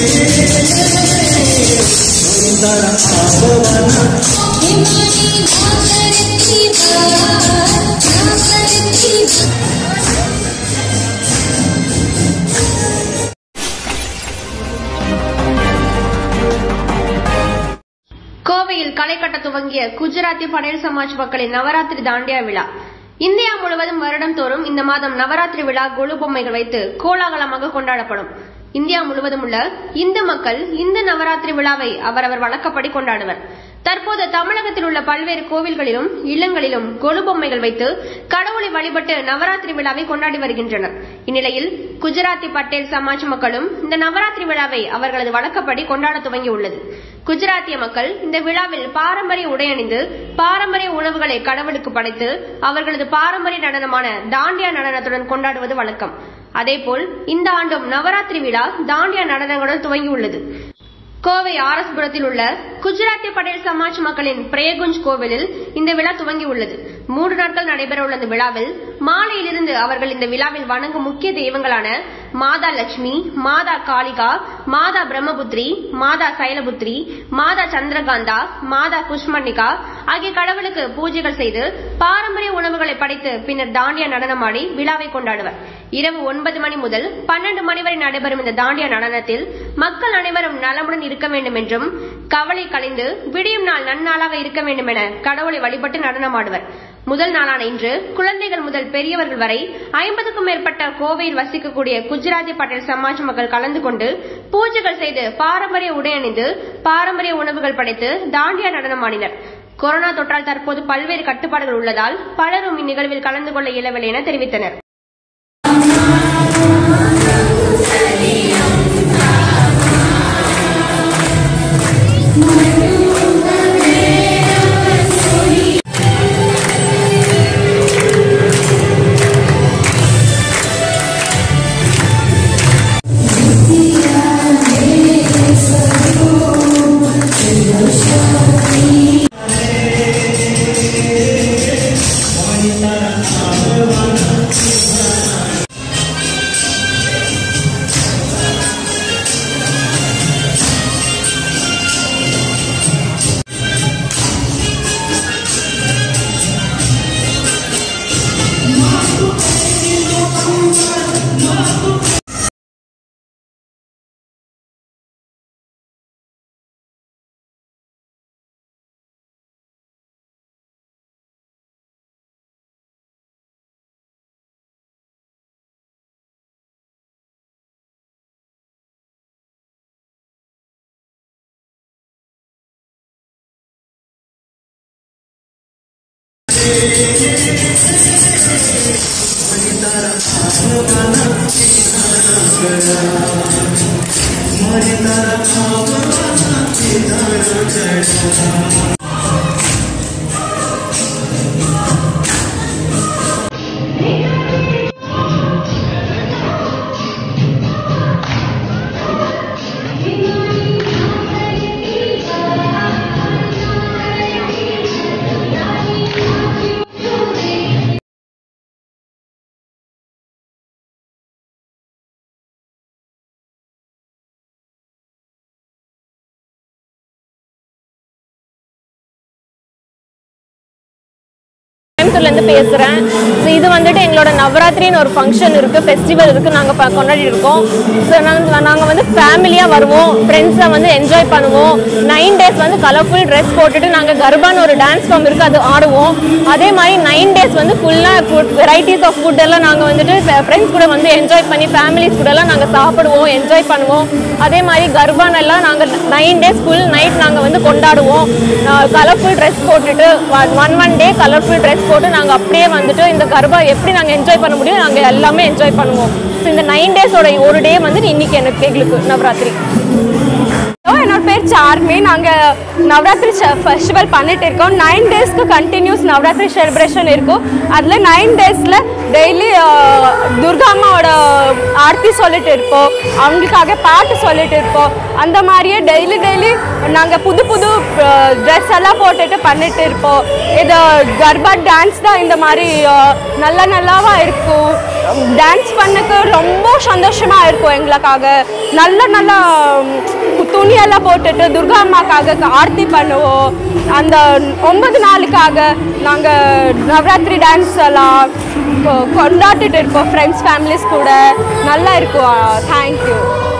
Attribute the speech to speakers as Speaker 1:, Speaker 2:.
Speaker 1: கோவையில் களை கட்ட துவங்கிய குஜராத்தி படேல் சமாஜ் மக்களின் நவராத்திரி தாண்டியா விழா இந்தியா முழுவதும் வருடந்தோறும் இந்த மாதம் நவராத்திரி விழா கொலு பொம்மைகள் வைத்து கோலாகலமாக கொண்டாடப்படும் இந்தியா முழுவதும் உள்ள இந்து மக்கள் இந்த நவராத்திரி விழாவை அவரவர் வழக்கப்படி கொண்டாடுவர் தற்போது தமிழகத்தில் உள்ள பல்வேறு கோவில்களிலும் இல்லங்களிலும் கொலு பொம்மைகள் வைத்து கடவுளை வழிபட்டு நவராத்திரி விழாவை கொண்டாடி வருகின்றனர் இந்நிலையில் குஜராத்தி பட்டேல் சமாஜ் மக்களும் இந்த நவராத்திரி விழாவை அவர்களது வழக்கப்படி கொண்டாட துவங்கியுள்ளது குஜராத்திய மக்கள் இந்த விழாவில் பாரம்பரிய உடையணிந்து பாரம்பரிய உணவுகளை கடவுளுக்கு படைத்து அவர்களது பாரம்பரிய நடனமான தாண்டியா நடனத்துடன் கொண்டாடுவது வழக்கம் அதேபோல் இந்த ஆண்டும் நவராத்திரி விழா தாண்டியா நடனங்களுடன் துவங்கியுள்ளது கோவை ஆர்எஸ்புரத்தில் உள்ள குஜராத்தி படேல் சமாஜ் மக்களின் பிரேகுஞ்ச் கோவிலில் இந்த விழா துவங்கியுள்ளது மூன்று நாட்கள் நடைபெற உள்ள இந்த விழாவில் மாலையிலிருந்து அவர்கள் இந்த விழாவில் வணங்கும் முக்கிய தெய்வங்களான மாதா லட்சுமி மாதா காளிகா மாதா பிரம்மபுத்ரி மாதா சைலபுத்ரி மாதா சந்திரகாந்தா மாதா குஷ்மணிகா ஆகிய கடவுளுக்கு பூஜைகள் செய்து பாரம்பரிய உணவுகளை படைத்து பின்னர் தாண்டியா நடனமாடி விழாவை கொண்டாடுவர் இரவு ஒன்பது மணி முதல் பன்னெண்டு மணி வரை நடைபெறும் இந்த தாண்டியா நடனத்தில் மக்கள் அனைவரும் நலமுடன் இருக்க வேண்டும் என்றும் கவலை கலைந்து விடியும் நாள் நன்னாளாக இருக்க வேண்டும் என கடவுளை வழிபட்டு நடனமாடுவர் முதல் நாளான இன்று குழந்தைகள் முதல் பெரியவர்கள் வரை ஐம்பதுக்கும் மேற்பட்ட கோவையில் வசிக்கக்கூடிய குஜராத்தி பட்டேல் சமாஜ் மக்கள் கலந்து கொண்டு பூஜைகள் செய்து பாரம்பரிய உடை அணிந்து பாரம்பரிய உணவுகள் படைத்து தாண்டியா நடனமாடினர் கொரோனா தொற்றால் தற்போது பல்வேறு கட்டுப்பாடுகள் உள்ளதால் பலரும் இந்நிகழ்வில் கலந்து கொள்ள இயலவில்லை என தெரிவித்தனர்
Speaker 2: கோயம்புத்தூர்லேருந்து பேசுகிறேன் ஸோ இது வந்துட்டு எங்களோட நவராத்திரின்னு ஒரு ஃபங்க்ஷன் இருக்குது ஃபெஸ்டிவல் இருக்குது நாங்கள் கொண்டாடிட்டு இருக்கோம் ஸோ நாங்கள் நாங்கள் வந்து ஃபேமிலியாக வருவோம் ஃப்ரெண்ட்ஸை வந்து என்ஜாய் பண்ணுவோம் நைன் டேஸ் வந்து கலர்ஃபுல் ட்ரெஸ் போட்டுட்டு நாங்கள் கர்பான்னு ஒரு டான்ஸ் ஃபார்ம் இருக்குது அது ஆடுவோம் அதே மாதிரி நைன் டேஸ் வந்து ஃபுல்லாக ஃபுட் வெரைட்டிஸ் ஆஃப் ஃபுட் எல்லாம் நாங்கள் வந்துட்டு ஃப்ரெண்ட்ஸ் கூட வந்து என்ஜாய் பண்ணி ஃபேமிலிஸ் கூட எல்லாம் நாங்கள் சாப்பிடுவோம் என்ஜாய் பண்ணுவோம் அதே மாதிரி கர்பான் எல்லாம் நாங்கள் நைன் டேஸ் ஃபுல் நைட் நாங்கள் வந்து கொண்டாடுவோம் கலர்ஃபுல் ட்ரெஸ் போட்டுட்டு one one day colourful dress போட்டு நாங்கள் அப்படியே வந்துட்டு இந்த கர்பா எப்படி நாங்கள் என்ஜாய் பண்ண முடியும் நாங்கள் எல்லாமே என்ஜாய் பண்ணுவோம் ஸோ இந்த நைன் டேஸோட ஒரு டே வந்துட்டு இன்னைக்கு எனக்கு எங்களுக்கு நவராத்திரி
Speaker 3: ஹலோ என்னோட பேர் சார்மி நாங்கள் நவராத்திரி ஃபெஸ்டிவல் பண்ணிட்டு இருக்கோம் நைன் டேஸ்க்கு கண்டினியூஸ் நவராத்திரி செலிப்ரேஷன் இருக்கும் அதில் நைன் டேஸில் டெய்லி துர்கா அம்மாவோட ஆர்த்தி சொல்லிட்டு இருப்போம் அவங்களுக்காக பாட்டு சொல்லிட்டு இருப்போம் அந்த மாதிரியே டெய்லி டெய்லி நாங்கள் புது புது ட்ரெஸ் எல்லாம் போட்டுட்டு பண்ணிட்டு இருப்போம் இது கர்பா டான்ஸ் தான் இந்த மாதிரி அஹ், நல்ல நல்லாவா இருக்கும் டான்ஸ் பண்ணக்கு ரொம்ப சந்தோஷமா இருக்கும் எங்களுக்காக நல்ல நல்ல உம், துணியெல்லாம் போட்டுட்டு துர்கா அம்மாக்காக ஆர்த்தி பண்ணுவோம் அந்த ஒன்பது நாளுக்காக நாங்கள் நவராத்திரி டான்ஸ் எல்லாம் கொ- கொண்டாடிட்டு இருப்போம் ஃப்ரெண்ட்ஸ் ஃபேமிலிஸ் கூட நல்லா இருக்கும் தேங்க்யூ